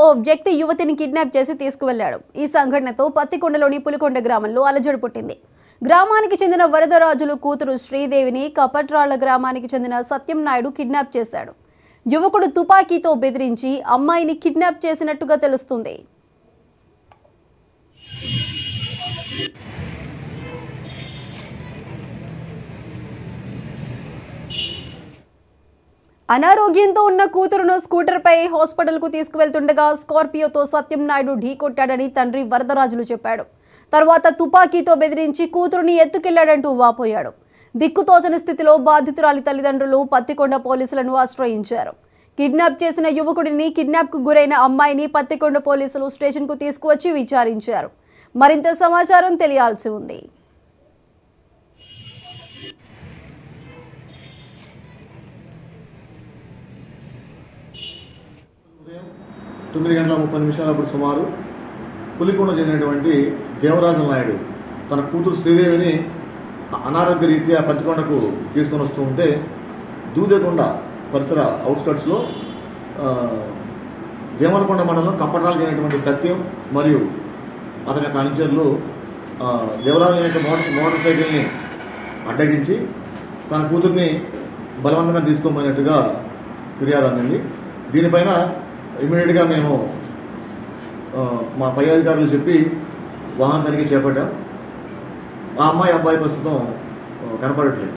ఓ వ్యక్తి యువతిని కిడ్నాప్ చేసి తీసుకువెళ్లాడు ఈ సంఘటనతో పత్తికొండలోని పులికొండ గ్రామంలో అలజడి పుట్టింది గ్రామానికి చెందిన వరదరాజులు కూతురు శ్రీదేవిని కపట్రాళ్ల గ్రామానికి చెందిన సత్యం నాయుడు కిడ్నాప్ చేశాడు యువకుడు తుపాకీతో బెదిరించి అమ్మాయిని కిడ్నాప్ చేసినట్టుగా తెలుస్తుంది అనారోగ్యంతో ఉన్న కూతురును స్కూటర్పై హాస్పిటల్కు తీసుకువెళ్తుండగా స్కార్పియోతో సత్యం నాయుడు ఢీకొట్టాడని తండ్రి వరదరాజులు చెప్పాడు తర్వాత తుపాకీతో బెదిరించి కూతురుని ఎత్తుకెళ్లాడంటూ వాపోయాడు దిక్కుతోచని స్థితిలో బాధితురాలి తల్లిదండ్రులు పత్తికొండ పోలీసులను ఆశ్రయించారు కిడ్నాప్ చేసిన యువకుడిని కిడ్నాప్కు గురైన అమ్మాయిని పత్తికొండ పోలీసులు స్టేషన్కు తీసుకువచ్చి విచారించారు మరింత సమాచారం తెలియాల్సి ఉంది ఉదయం తొమ్మిది గంటల ముప్పై నిమిషాలప్పుడు సుమారు పులికొండ చెందినటువంటి దేవరాజు నాయుడు తన కూతురు శ్రీదేవిని అనారోగ్య రీత్యా పత్తికొండకు తీసుకొని వస్తూ ఉంటే దూదేకొండ పరిసర అవుట్స్కట్స్లో ఆ, దేవరకొండ మండలం కప్పటాలు చెందినటువంటి సత్యం మరియు అతని యొక్క అనుచరులు ఆ, దేవరాజు యొక్క మోటార్ మోటార్ సైకిల్ని అడ్డగించి తన కూతుర్ని బలవంతంగా తీసుకోపోయినట్టుగా ఫిర్యాదు అందింది దీనిపైన ఇమీడియట్గా మేము ఆ, మా పై అధికారులు చెప్పి వాహన తనిఖీ చేపట్టాం ఆ అమ్మాయి అబ్బాయి ప్రస్తుతం ఆ, కనపడట్లేదు